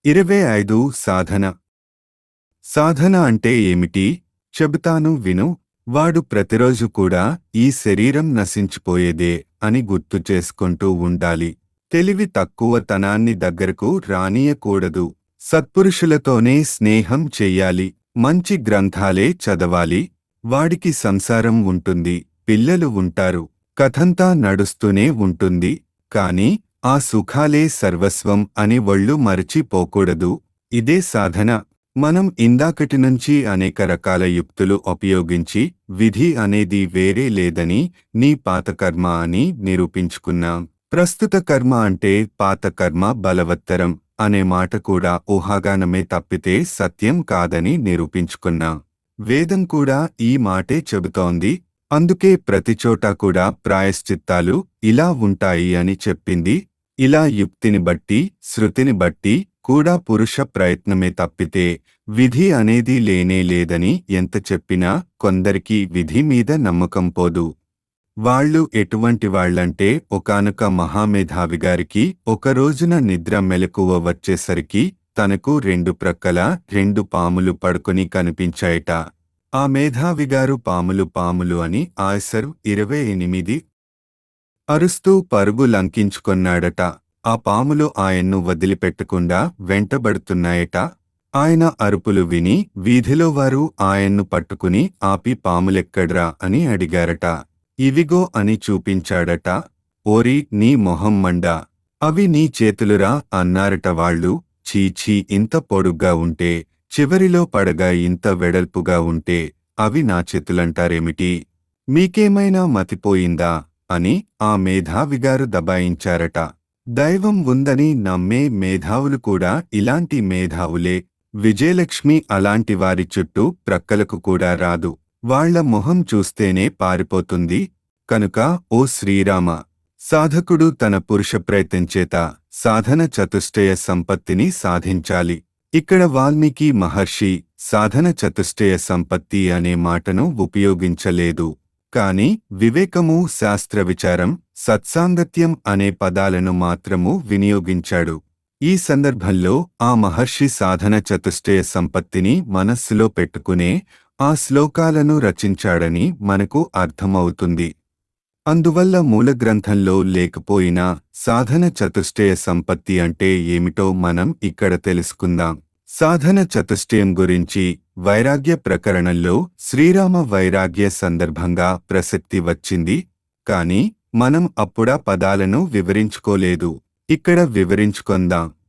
ఇరవై ఐదు సాధన సాధన అంటే ఏమిటి చెబుతాను విను వాడు ప్రతిరోజు కూడా ఈ శరీరం నశించిపోయేదే అని గుర్తు చేసుకుంటూ ఉండాలి తెలివి తక్కువ తనాన్ని దగ్గరకు రానియకూడదు సత్పురుషులతోనే స్నేహం చెయ్యాలి మంచి గ్రంథాలే చదవాలి వాడికి సంసారం ఉంటుంది పిల్లలు ఉంటారు కథంతా నడుస్తూనే ఉంటుంది కాని ఆ సుఖాలే సర్వస్వం అని ఒళ్ళు మరచిపోకూడదు ఇదే సాధన మనం ఇందాకటి నుంచి అనేక రకాల యుక్తులు ఉపయోగించి విధి అనేది వేరే లేదని నీ పాత కర్మ అని నిరూపించుకున్నాం ప్రస్తుత కర్మ అంటే పాత కర్మ బలవత్తరం అనే మాట కూడా ఊహాగానమే తప్పితే సత్యం కాదని నిరూపించుకున్నాం వేదం కూడా ఈ మాటే చెబుతోంది అందుకే ప్రతిచోట కూడా ప్రాయశ్చిత్తాలు ఇలా ఉంటాయి అని చెప్పింది ఇలా యుక్తిని బట్టి శృతిని బట్టి కూడా పురుష ప్రయత్నమే తప్పితే విధి అనేది లేనే లేదని ఎంత చెప్పినా కొందరికి విధి మీద నమ్మకం పోదు వాళ్ళు ఎటువంటి వాళ్ళంటే ఒకానొక మహామేధావి గారికి ఒక రోజున నిద్ర మెలకువ వచ్చేసరికి తనకు రెండు ప్రక్కల రెండు పాములు పడుకొని కనిపించాయట ఆ మేధావిగారు పాములు పాములు అని ఆయ్సరు ఇరవై ఎనిమిది అరుస్తూ పరుగు లంకించుకొన్నాడట ఆ పాములు ఆయన్ను వదిలిపెట్టకుండా వెంటబడుతున్నాయట ఆయన అరుపులు విని వీధిలో వారు ఆయన్ను పట్టుకుని ఆపి పాములెక్కడ్రా అని అడిగారట ఇవిగో అని చూపించాడట ఓరి నీ మొహం మండా అవి నీ చేతులురా అన్నారట వాళ్ళు చీచీ ఇంత పొడుగ్గా ఉంటే చివరిలో పడగా ఇంత వెడల్పుగా ఉంటే అవి నా చేతులంటారేమిటి మీకేమైనా మతిపోయిందా అని ఆ మేధావిగారు దబాయించారట దైవం ఉందని నమ్మే మేధావులు కూడా ఇలాంటి మేధావులే విజయలక్ష్మి అలాంటి వారి చుట్టూ ప్రక్కలకు కూడా రాదు వాళ్ల మొహం చూస్తేనే పారిపోతుంది కనుక ఓ శ్రీరామ సాధకుడు తన పురుష ప్రయత్నంచేత సాధన చతుష్టయ సంపత్తిని సాధించాలి ఇక్కడ వాల్మీకి మహర్షి సాధన చతుష్టయ సంపత్తి అనే మాటను ఉపయోగించలేదు కాని వివేకము శాస్త్ర విచారం సత్సాంగత్యం అనే పదాలను మాత్రము వినియోగించాడు ఈ సందర్భంలో ఆ మహర్షి సాధన చతుష్టయ సంపత్తిని మనస్సులో పెట్టుకునే ఆ శ్లోకాలను రచించాడని మనకు అర్థమవుతుంది అందువల్ల మూల గ్రంథంలో లేకపోయినా సాధన చతుష్టయ సంపత్తి అంటే ఏమిటో మనం ఇక్కడ తెలుసుకుందాం సాధన చతుష్టయం గురించి వైరాగ్య ప్రకరణంలో శ్రీరామ వైరాగ్య సందర్భంగా ప్రసక్తి వచ్చింది కాని మనం అప్పుడా పదాలను వివరించుకోలేదు ఇక్కడ వివరించుకొందాం